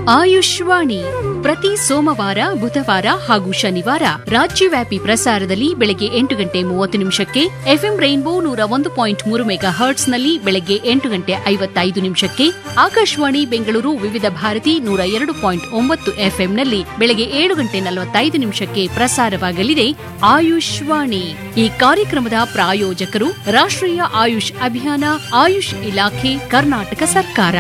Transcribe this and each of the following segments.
ಆಯುಷ್ವಾಣಿ ಪ್ರತಿ ಸೋಮವಾರ ಬುಧವಾರ ಹಾಗೂ ಶನಿವಾರ ರಾಜ್ಯವ್ಯಾಪಿ ಪ್ರಸಾರದಲ್ಲಿ ಬೆಳಗ್ಗೆ ಎಂಟು ಗಂಟೆ ಮೂವತ್ತು ನಿಮಿಷಕ್ಕೆ ಎಫ್ಎಂ ರೈನ್ಬೋ ನೂರ ಒಂದು ಪಾಯಿಂಟ್ ಮೂರು ಮೆಗಾ ಹರ್ಟ್ಸ್ನಲ್ಲಿ ಬೆಳಗ್ಗೆ ಎಂಟು ಗಂಟೆ ಐವತ್ತೈದು ನಿಮಿಷಕ್ಕೆ ಆಕಾಶವಾಣಿ ಬೆಂಗಳೂರು ವಿವಿಧ ಭಾರತಿ ನೂರ ಎರಡು ಪಾಯಿಂಟ್ ಒಂಬತ್ತು ಎಫ್ಎಂನಲ್ಲಿ ಬೆಳಗ್ಗೆ ಏಳು ಗಂಟೆ ನಲವತ್ತೈದು ನಿಮಿಷಕ್ಕೆ ಪ್ರಸಾರವಾಗಲಿದೆ ಆಯುಷ್ವಾಣಿ ಈ ಕಾರ್ಯಕ್ರಮದ ಪ್ರಾಯೋಜಕರು ರಾಷ್ಟ್ರೀಯ ಆಯುಷ್ ಅಭಿಯಾನ ಆಯುಷ್ ಇಲಾಖೆ ಕರ್ನಾಟಕ ಸರ್ಕಾರ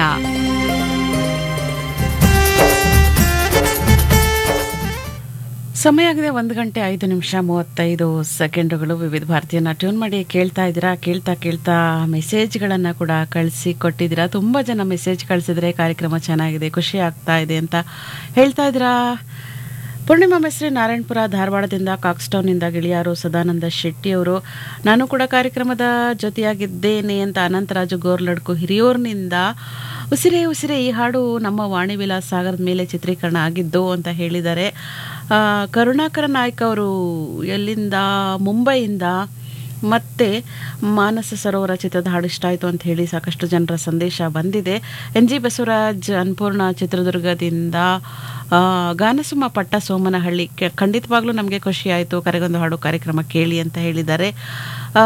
ಸಮಯ ಆಗಿದೆ ಒಂದು ಗಂಟೆ ಐದು ನಿಮಿಷ ಮೂವತ್ತೈದು ಸೆಕೆಂಡುಗಳು ವಿವಿಧ ಭಾರತೀಯನ ಟ್ಯೂನ್ ಮಾಡಿ ಕೇಳ್ತಾ ಇದ್ದೀರಾ ಕೇಳ್ತಾ ಕೇಳ್ತಾ ಮೆಸೇಜ್ಗಳನ್ನು ಕೂಡ ಕಳಿಸಿ ಕೊಟ್ಟಿದ್ದೀರಾ ತುಂಬ ಜನ ಮೆಸೇಜ್ ಕಳಿಸಿದ್ರೆ ಕಾರ್ಯಕ್ರಮ ಚೆನ್ನಾಗಿದೆ ಖುಷಿ ಆಗ್ತಾ ಇದೆ ಅಂತ ಹೇಳ್ತಾ ಇದ್ದೀರಾ ಪೂರ್ಣಿಮಾ ಮೆಸ್ರಿ ನಾರಾಯಣಪುರ ಧಾರವಾಡದಿಂದ ಕಾಕ್ಸ್ಟೌನ್ನಿಂದ ಗೆಳೆಯರು ಸದಾನಂದ ಶೆಟ್ಟಿಯವರು ನಾನು ಕೂಡ ಕಾರ್ಯಕ್ರಮದ ಜೊತೆಯಾಗಿದ್ದೇನೆ ಅಂತ ಅನಂತರಾಜು ಗೋರ್ಲಡ್ಕು ಹಿರಿಯೂರಿನಿಂದ ಉಸಿರೇ ಉಸಿರೇ ಈ ಹಾಡು ನಮ್ಮ ವಾಣಿ ವಿಲಾಸ್ ಸಾಗರದ ಮೇಲೆ ಚಿತ್ರೀಕರಣ ಆಗಿದ್ದು ಅಂತ ಹೇಳಿದ್ದಾರೆ ಆ, ಕರುಣಾಕರ ನಾಯ್ಕ ಅವರು ಎಲ್ಲಿಂದ ಮುಂಬೈಯಿಂದ ಮತ್ತೆ ಮಾನಸ ಸರೋವರ ಚಿತ್ರದ ಹಾಡು ಇಷ್ಟ ಆಯಿತು ಅಂತ ಹೇಳಿ ಸಾಕಷ್ಟು ಜನರ ಸಂದೇಶ ಬಂದಿದೆ ಎನ್ ಜಿ ಬಸವರಾಜ್ ಅನ್ನಪೂರ್ಣ ಚಿತ್ರದುರ್ಗದಿಂದ ಆ, ಗಾನಸುಮ ಪಟ್ಟ ಸೋಮನಹಳ್ಳಿ ಕೆ- ಖಂಡಿತವಾಗ್ಲೂ ನಮಗೆ ಖುಷಿ ಆಯಿತು ಕರೆಗೊಂದು ಹಾಡು ಕಾರ್ಯಕ್ರಮ ಕೇಳಿ ಅಂತ ಹೇಳಿದ್ದಾರೆ ಆ,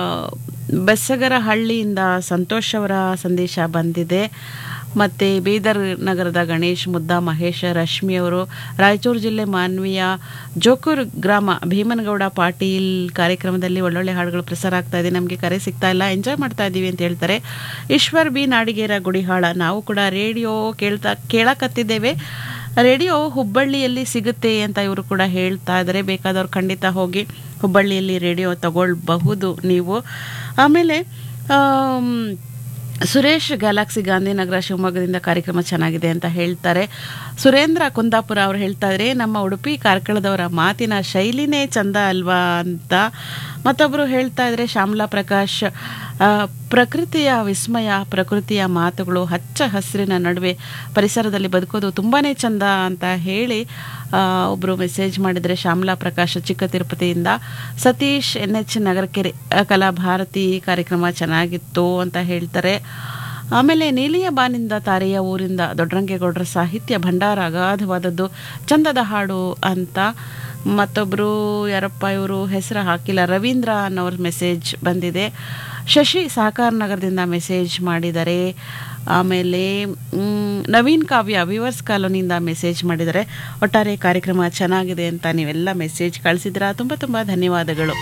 ಬೆಸ್ಸಗರ ಹಳ್ಳಿಯಿಂದ ಸಂತೋಷ್ ಅವರ ಸಂದೇಶ ಬಂದಿದೆ ಮತ್ತು ಬೀದರ್ ನಗರದ ಗಣೇಶ್ ಮುದ್ದಾ ಮಹೇಶ ರಶ್ಮಿ ಅವರು ರಾಯಚೂರು ಜಿಲ್ಲೆ ಮಾನ್ವಿಯ ಜೋಕೂರ್ ಗ್ರಾಮ ಭೀಮನಗೌಡ ಪಾಟೀಲ್ ಕಾರ್ಯಕ್ರಮದಲ್ಲಿ ಒಳ್ಳೊಳ್ಳೆ ಹಾಡುಗಳು ಪ್ರಸಾರ ಆಗ್ತಾ ಇದೆ ನಮಗೆ ಕರೆ ಸಿಗ್ತಾ ಇಲ್ಲ ಎಂಜಾಯ್ ಮಾಡ್ತಾ ಇದ್ದೀವಿ ಅಂತ ಹೇಳ್ತಾರೆ ಈಶ್ವರ್ ಬಿ ನಾಡಿಗೇರ ಗುಡಿಹಾಳ ನಾವು ಕೂಡ ರೇಡಿಯೋ ಕೇಳ್ತಾ ಕೇಳಕತ್ತಿದ್ದೇವೆ ರೇಡಿಯೋ ಹುಬ್ಬಳ್ಳಿಯಲ್ಲಿ ಸಿಗುತ್ತೆ ಅಂತ ಇವರು ಕೂಡ ಹೇಳ್ತಾ ಇದ್ದಾರೆ ಬೇಕಾದವ್ರು ಖಂಡಿತ ಹೋಗಿ ಹುಬ್ಬಳ್ಳಿಯಲ್ಲಿ ರೇಡಿಯೋ ತಗೊಳ್ಬಹುದು ನೀವು ಆಮೇಲೆ ಆಮ್, ಸುರೇಶ್ ಗ್ಯಾಲಾಕ್ಸಿ ಗಾಂಧಿನಗರ ಶಿವಮೊಗ್ಗದಿಂದ ಕಾರ್ಯಕ್ರಮ ಚೆನ್ನಾಗಿದೆ ಅಂತ ಹೇಳ್ತಾರೆ ಸುರೇಂದ್ರ ಕುಂದಾಪುರ ಅವರು ಹೇಳ್ತಾ ಇದ್ರೆ ನಮ್ಮ ಉಡುಪಿ ಕಾರ್ಕಳದವರ ಮಾತಿನ ಶೈಲಿನೇ ಚಂದ ಅಲ್ವಾ ಅಂತ ಮತ್ತೊಬ್ಬರು ಹೇಳ್ತಾ ಇದ್ರೆ ಶ್ಯಾಮಲಾ ಪ್ರಕಾಶ್ ಆ, ಪ್ರಕೃತಿಯ ವಿಸ್ಮಯ ಪ್ರಕೃತಿಯ ಮಾತುಗಳು ಹಚ್ಚ ಹಸಿರಿನ ನಡುವೆ ಪರಿಸರದಲ್ಲಿ ಬದುಕೋದು ತುಂಬಾ ಚಂದ ಅಂತ ಹೇಳಿ ಆ, ಒಬ್ರು ಮೆಸೇಜ್ ಮಾಡಿದರೆ ಶ್ಯಾಮಲಾ ಪ್ರಕಾಶ್ ಚಿಕ್ಕ ತಿರುಪತಿಯಿಂದ ಸತೀಶ್ ಎನ್ ಎಚ್ ನಗರಕೆರೆ ಆ, ಕಲಾಭಾರತಿ ಕಾರ್ಯಕ್ರಮ ಚೆನ್ನಾಗಿತ್ತು ಅಂತ ಹೇಳ್ತಾರೆ ಆಮೇಲೆ ನೀಲಿಯ ಬಾನಿಂದ ತಾರೆಯ ಊರಿಂದ ದೊಡ್ಡರಂಗೇಗೌಡರ ಸಾಹಿತ್ಯ ಭಂಡಾರ ಅಗಾಧವಾದದ್ದು ಚಂದದ ಹಾಡು ಅಂತ ಮತ್ತೊಬ್ಬರು ಯಾರಪ್ಪ ಇವರು ಹೆಸರು ಹಾಕಿಲ್ಲ ರವೀಂದ್ರ ಅನ್ನೋರ ಮೆಸೇಜ್ ಬಂದಿದೆ ಶಶಿ ಸಹಕಾರ ನಗರದಿಂದ ಮೆಸೇಜ್ ಮಾಡಿದ್ದಾರೆ ಆಮೇಲೆ ಮ್, ನವೀನ್ ಕಾವ್ಯ ವಿವರ್ಸ್ ಕಾಲೋನಿಯಿಂದ ಮೆಸೇಜ್ ಮಾಡಿದ್ದಾರೆ ಒಟ್ಟಾರೆ ಕಾರ್ಯಕ್ರಮ ಚೆನ್ನಾಗಿದೆ ಅಂತ ನೀವೆಲ್ಲ ಮೆಸೇಜ್ ಕಳಿಸಿದ್ರ ತುಂಬ ತುಂಬ ಧನ್ಯವಾದಗಳು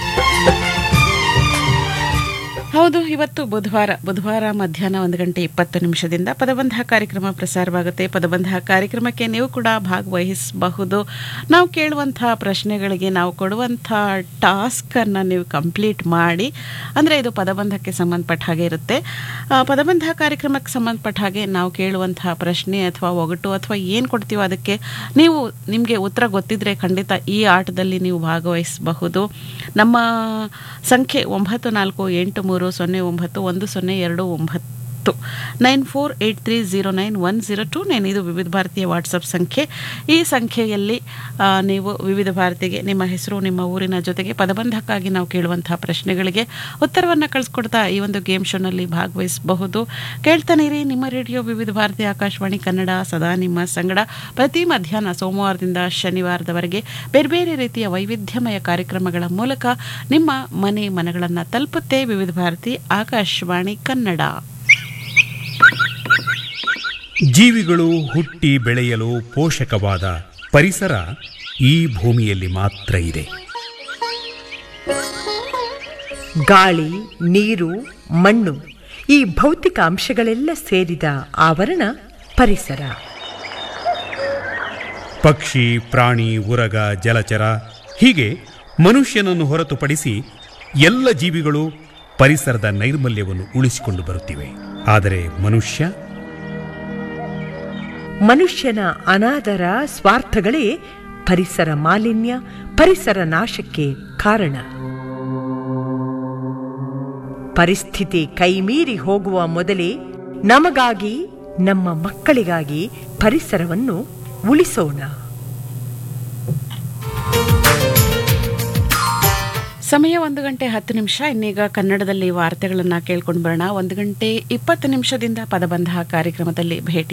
ಹೌದು ಇವತ್ತು ಬುಧವಾರ ಬುಧವಾರ ಮಧ್ಯಾಹ್ನ ಒಂದು ಗಂಟೆ ಇಪ್ಪತ್ತು ನಿಮಿಷದಿಂದ ಪದಬಂಧ ಕಾರ್ಯಕ್ರಮ ಪ್ರಸಾರವಾಗುತ್ತೆ ಪದಬಂಧ ಕಾರ್ಯಕ್ರಮಕ್ಕೆ ನೀವು ಕೂಡ ಭಾಗವಹಿಸಬಹುದು ನಾವು ಕೇಳುವಂಥ ಪ್ರಶ್ನೆಗಳಿಗೆ ನಾವು ಕೊಡುವಂಥ ಟಾಸ್ಕನ್ನು ನೀವು ಕಂಪ್ಲೀಟ್ ಮಾಡಿ ಅಂದರೆ ಇದು ಪದಬಂಧಕ್ಕೆ ಸಂಬಂಧಪಟ್ಟ ಹಾಗೆ ಇರುತ್ತೆ ಆ, ಪದಬಂಧ ಕಾರ್ಯಕ್ರಮಕ್ಕೆ ಸಂಬಂಧಪಟ್ಟ ಹಾಗೆ ನಾವು ಕೇಳುವಂಥ ಪ್ರಶ್ನೆ ಅಥವಾ ಒಗಟು ಅಥವಾ ಏನು ಕೊಡ್ತೀವೋ ಅದಕ್ಕೆ ನೀವು ನಿಮಗೆ ಉತ್ತರ ಗೊತ್ತಿದ್ರೆ ಖಂಡಿತ ಈ ಆಟದಲ್ಲಿ ನೀವು ಭಾಗವಹಿಸಬಹುದು ನಮ್ಮ ಸಂಖ್ಯೆ ಒಂಬತ್ತು ನಾಲ್ಕು ಎಂಟು ಮೂರು ಸೊನ್ನೆ ಒಂಬತ್ತು ಒಂದು ಸೊನ್ನೆ ಎರಡು ಒಂಬತ್ತು nine four eight three zero nine one zero two nine ಇದು ವಿವಿಧ ಭಾರತೀಯ ವಾಟ್ಸಪ್ ಸಂಖ್ಯೆ ಈ ಸಂಖ್ಯೆಯಲ್ಲಿ ಆ, ನೀವು ವಿವಿಧ ಭಾರತಿಗೆ ನಿಮ್ಮ ಹೆಸರು ನಿಮ್ಮ ಊರಿನ ಜೊತೆಗೆ ಪದಬಂಧಕ್ಕಾಗಿ ನಾವು ಕೇಳುವಂತಹ ಪ್ರಶ್ನೆಗಳಿಗೆ ಉತ್ತರವನ್ನು ಕಳಿಸ್ಕೊಡ್ತಾ ಈ ಒಂದು ಗೇಮ್ ಶೋನಲ್ಲಿ ಭಾಗವಹಿಸಬಹುದು ಕೇಳ್ತಾನೆ ಇರಿ ನಿಮ್ಮ ರೇಡಿಯೋ ವಿವಿಧ ಭಾರತಿ ಆಕಾಶವಾಣಿ ಕನ್ನಡ ಸದಾ ನಿಮ್ಮ ಸಂಗಡ ಪ್ರತಿ ಮಧ್ಯಾಹ್ನ ಸೋಮವಾರದಿಂದ ಶನಿವಾರದವರೆಗೆ ಬೇರೆ ಬೇರೆ ರೀತಿಯ ವೈವಿಧ್ಯಮಯ ಕಾರ್ಯಕ್ರಮಗಳ ಮೂಲಕ ನಿಮ್ಮ ಮನೆ ಮನಗಳನ್ನು ತಲುಪುತ್ತೆ ವಿವಿಧ ಭಾರತಿ ಆಕಾಶವಾಣಿ ಕನ್ನಡ ಜೀವಿಗಳು ಹುಟ್ಟಿ ಬೆಳೆಯಲು ಪೋಷಕವಾದ ಪರಿಸರ ಈ ಭೂಮಿಯಲ್ಲಿ ಮಾತ್ರ ಇದೆ ಗಾಳಿ ನೀರು ಮಣ್ಣು ಈ ಭೌತಿಕ ಅಂಶಗಳೆಲ್ಲ ಸೇರಿದ ಆವರಣ ಪರಿಸರ ಪಕ್ಷಿ ಪ್ರಾಣಿ ಉರಗ ಜಲಚರ ಹೀಗೆ ಮನುಷ್ಯನನ್ನು ಹೊರತುಪಡಿಸಿ ಎಲ್ಲ ಜೀವಿಗಳು ಪರಿಸರದ ನೈರ್ಮಲ್ಯವನ್ನು ಉಳಿಸಿಕೊಂಡು ಬರುತ್ತಿವೆ ಆದರೆ ಮನುಷ್ಯ ಮನುಷ್ಯನ ಅನಾದರ ಸ್ವಾರ್ಥಗಳೇ ಪರಿಸರ ಮಾಲಿನ್ಯ ಪರಿಸರ ನಾಶಕ್ಕೆ ಕಾರಣ ಪರಿಸ್ಥಿತಿ ಕೈಮೀರಿ ಹೋಗುವ ಮೊದಲೇ ನಮಗಾಗಿ ನಮ್ಮ ಮಕ್ಕಳಿಗಾಗಿ ಪರಿಸರವನ್ನು ಉಳಿಸೋಣ ಸಮಯ ಒಂದು ಗಂಟೆ ಹತ್ತು ನಿಮಿಷ ಇನ್ನೀಗ ಕನ್ನಡದಲ್ಲಿ ವಾರ್ತೆಗಳನ್ನು ಕೇಳ್ಕೊಂಡು ಬರೋಣ ಒಂದು ಗಂಟೆ ಇಪ್ಪತ್ತು ನಿಮಿಷದಿಂದ ಪದಬಂಧ ಕಾರ್ಯಕ್ರಮದಲ್ಲಿ ಭೇಟಿ